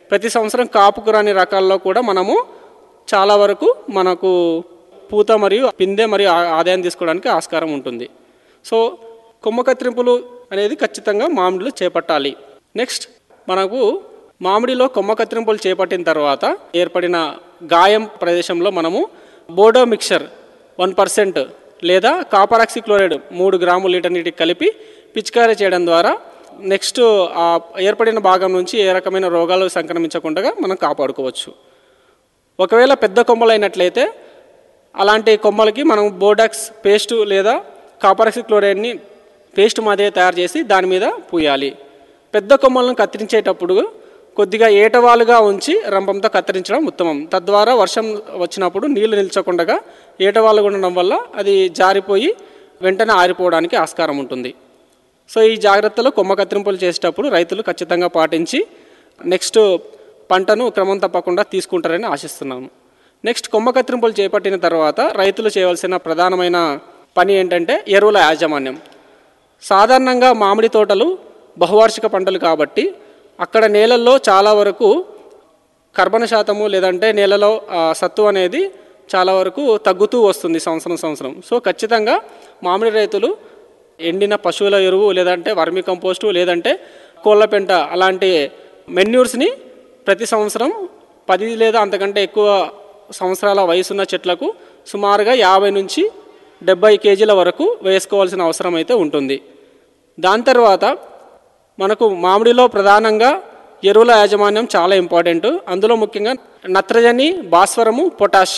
ప్రతి సంవత్సరం కాపుకు రాని రకాల్లో కూడా మనము చాలా వరకు మనకు పూత మరియు పిందె మరియు ఆ- ఆదాయం తీసుకోవడానికి ఆస్కారం ఉంటుంది సో కొమ్మ కత్తిరింపులు అనేది ఖచ్చితంగా మామిడిలో చేపట్టాలి నెక్స్ట్ మనకు మామిడిలో కొమ్మ కత్తిరింపులు చేపట్టిన తర్వాత ఏర్పడిన గాయం ప్రదేశంలో మనము బోడో మిక్చర్ వన్ పర్సెంట్ లేదా కాపరాక్సి క్లోరైడ్ మూడు గ్రాముల లీటర్ నీటికి కలిపి పిచికారీ చేయడం ద్వారా నెక్స్ట్ ఆ ఏర్పడిన భాగం నుంచి ఏ రకమైన రోగాలు సంక్రమించకుండా మనం కాపాడుకోవచ్చు ఒకవేళ పెద్ద కొమ్మలు అయినట్లయితే అలాంటి కొమ్మలకి మనం బోడాక్స్ పేస్ట్ లేదా కాపరాక్సి క్లోరైడ్ని పేస్ట్ మాదిరి తయారు చేసి దాని మీద పూయాలి పెద్ద కొమ్మలను కత్తిరించేటప్పుడు కొద్దిగా ఏటవాలుగా ఉంచి రంపంతో కత్తిరించడం ఉత్తమం తద్వారా వర్షం వచ్చినప్పుడు నీళ్లు నిల్చకుండా ఏటవాలుగా ఉండడం వల్ల అది జారిపోయి వెంటనే ఆరిపోవడానికి ఆస్కారం ఉంటుంది సో ఈ జాగ్రత్తలు కొమ్మ కత్తిరింపులు చేసేటప్పుడు రైతులు ఖచ్చితంగా పాటించి నెక్స్ట్ పంటను క్రమం తప్పకుండా తీసుకుంటారని ఆశిస్తున్నాము నెక్స్ట్ కొమ్మ కత్తిరింపులు చేపట్టిన తర్వాత రైతులు చేయవలసిన ప్రధానమైన పని ఏంటంటే ఎరువుల యాజమాన్యం సాధారణంగా మామిడి తోటలు బహువార్షిక పంటలు కాబట్టి అక్కడ నేలల్లో చాలా వరకు కర్బన శాతము లేదంటే నేలలో ఆ, సత్తు అనేది చాలా వరకు తగ్గుతూ వస్తుంది సంవత్సరం సంవత్సరం సో ఖచ్చితంగా మామిడి రైతులు ఎండిన పశువుల ఎరువు లేదంటే వర్మి కంపోస్టు లేదంటే కోళ్ళ పెంట అలాంటి మెన్యూర్స్ని ప్రతి సంవత్సరం పది లేదా అంతకంటే ఎక్కువ సంవత్సరాల వయసున్న చెట్లకు సుమారుగా యాభై నుంచి డెబ్బై కేజీల వరకు వేసుకోవాల్సిన అవసరం అయితే ఉంటుంది దాని తర్వాత మనకు మామిడిలో ప్రధానంగా ఎరువుల యాజమాన్యం చాలా ఇంపార్టెంట్ అందులో ముఖ్యంగా నత్రజని భాస్వరము పొటాష్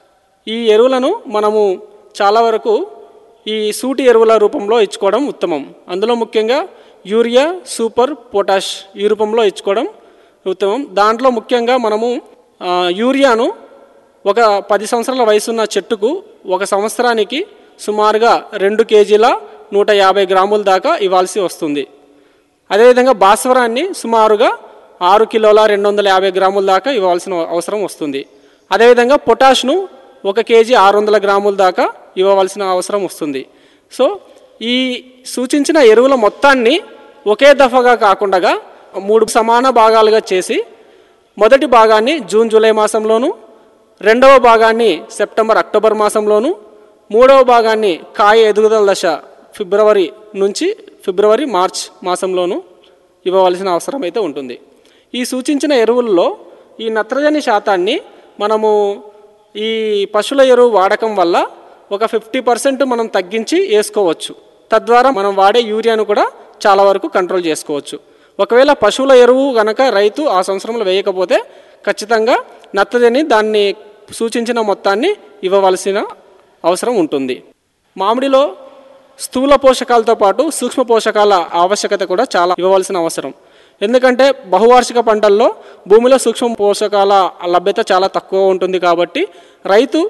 ఈ ఎరువులను మనము చాలా వరకు ఈ సూటి ఎరువుల రూపంలో ఇచ్చుకోవడం ఉత్తమం అందులో ముఖ్యంగా యూరియా సూపర్ పొటాష్ ఈ రూపంలో ఇచ్చుకోవడం ఉత్తమం దాంట్లో ముఖ్యంగా మనము ఆ, యూరియాను ఒక పది సంవత్సరాల వయసున్న చెట్టుకు ఒక సంవత్సరానికి సుమారుగా రెండు కేజీల నూట యాభై గ్రాముల దాకా ఇవ్వాల్సి వస్తుంది అదేవిధంగా భాస్వరాన్ని సుమారుగా ఆరు కిలోల రెండు వందల యాభై గ్రాముల దాకా ఇవ్వాల్సిన అవసరం వస్తుంది అదేవిధంగా పొటాష్ను ఒక కేజీ ఆరు వందల గ్రాముల దాకా ఇవ్వవలసిన అవసరం వస్తుంది సో ఈ సూచించిన ఎరువుల మొత్తాన్ని ఒకే దఫాగా కాకుండా మూడు సమాన భాగాలుగా చేసి మొదటి భాగాన్ని జూన్ జూలై మాసంలోను రెండవ భాగాన్ని సెప్టెంబర్ అక్టోబర్ మాసంలోను మూడవ భాగాన్ని కాయ ఎదుగుదల దశ ఫిబ్రవరి నుంచి ఫిబ్రవరి మార్చ్ మాసంలోను ఇవ్వవలసిన అవసరం అయితే ఉంటుంది ఈ సూచించిన ఎరువుల్లో ఈ నత్రజని శాతాన్ని మనము ఈ పశువుల ఎరువు వాడకం వల్ల ఒక ఫిఫ్టీ పర్సెంట్ మనం తగ్గించి వేసుకోవచ్చు తద్వారా మనం వాడే యూరియాను కూడా చాలా వరకు కంట్రోల్ చేసుకోవచ్చు ఒకవేళ పశువుల ఎరువు గనక రైతు ఆ సంవత్సరంలో వేయకపోతే ఖచ్చితంగా నత్రజని దాన్ని సూచించిన మొత్తాన్ని ఇవ్వవలసిన అవసరం ఉంటుంది మామిడిలో స్థూల పోషకాలతో పాటు సూక్ష్మ పోషకాల ఆవశ్యకత కూడా చాలా ఇవ్వవలసిన అవసరం ఎందుకంటే బహువార్షిక పంటల్లో భూమిలో సూక్ష్మ పోషకాల లభ్యత చాలా తక్కువ ఉంటుంది కాబట్టి రైతు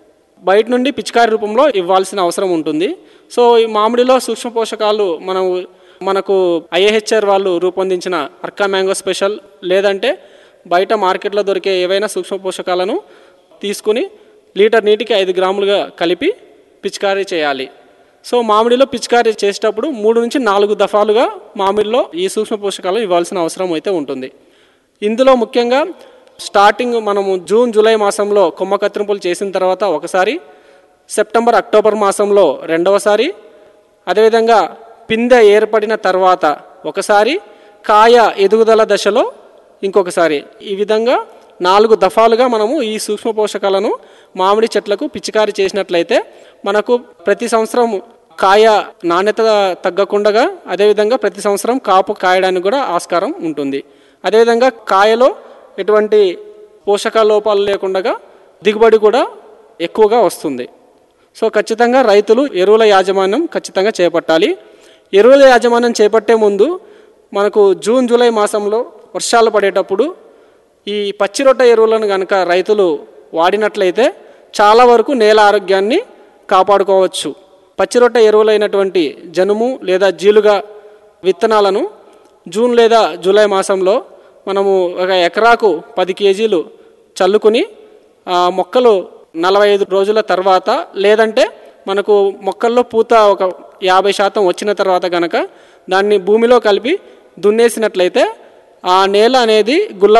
బయట నుండి పిచికారి రూపంలో ఇవ్వాల్సిన అవసరం ఉంటుంది సో ఈ మామిడిలో సూక్ష్మ పోషకాలు మనం మనకు ఐఏహెచ్ఆర్ వాళ్ళు రూపొందించిన అర్కా మ్యాంగో స్పెషల్ లేదంటే బయట మార్కెట్లో దొరికే ఏవైనా సూక్ష్మ పోషకాలను తీసుకుని లీటర్ నీటికి ఐదు గ్రాములుగా కలిపి పిచికారీ చేయాలి సో మామిడిలో పిచికారీ చేసేటప్పుడు మూడు నుంచి నాలుగు దఫాలుగా మామిడిలో ఈ సూక్ష్మ పోషకాలు ఇవ్వాల్సిన అవసరం అయితే ఉంటుంది ఇందులో ముఖ్యంగా స్టార్టింగ్ మనము జూన్ జూలై మాసంలో కొమ్మ కత్తిరింపులు చేసిన తర్వాత ఒకసారి సెప్టెంబర్ అక్టోబర్ మాసంలో రెండవసారి అదేవిధంగా పిందె ఏర్పడిన తర్వాత ఒకసారి కాయ ఎదుగుదల దశలో ఇంకొకసారి ఈ విధంగా నాలుగు దఫాలుగా మనము ఈ సూక్ష్మ పోషకాలను మామిడి చెట్లకు పిచికారి చేసినట్లయితే మనకు ప్రతి సంవత్సరం కాయ నాణ్యత తగ్గకుండా అదేవిధంగా ప్రతి సంవత్సరం కాపు కాయడానికి కూడా ఆస్కారం ఉంటుంది అదేవిధంగా కాయలో ఎటువంటి పోషక లోపాలు లేకుండా దిగుబడి కూడా ఎక్కువగా వస్తుంది సో ఖచ్చితంగా రైతులు ఎరువుల యాజమాన్యం ఖచ్చితంగా చేపట్టాలి ఎరువుల యాజమాన్యం చేపట్టే ముందు మనకు జూన్ జూలై మాసంలో వర్షాలు పడేటప్పుడు ఈ పచ్చిరొట్ట ఎరువులను కనుక రైతులు వాడినట్లయితే చాలా వరకు నేల ఆరోగ్యాన్ని కాపాడుకోవచ్చు పచ్చిరొట్ట ఎరువులైనటువంటి జనుము లేదా జీలుగా విత్తనాలను జూన్ లేదా జూలై మాసంలో మనము ఒక ఎకరాకు పది కేజీలు చల్లుకుని ఆ మొక్కలు నలభై ఐదు రోజుల తర్వాత లేదంటే మనకు మొక్కల్లో పూత ఒక యాభై శాతం వచ్చిన తర్వాత కనుక దాన్ని భూమిలో కలిపి దున్నేసినట్లయితే ఆ నేల అనేది గుల్ల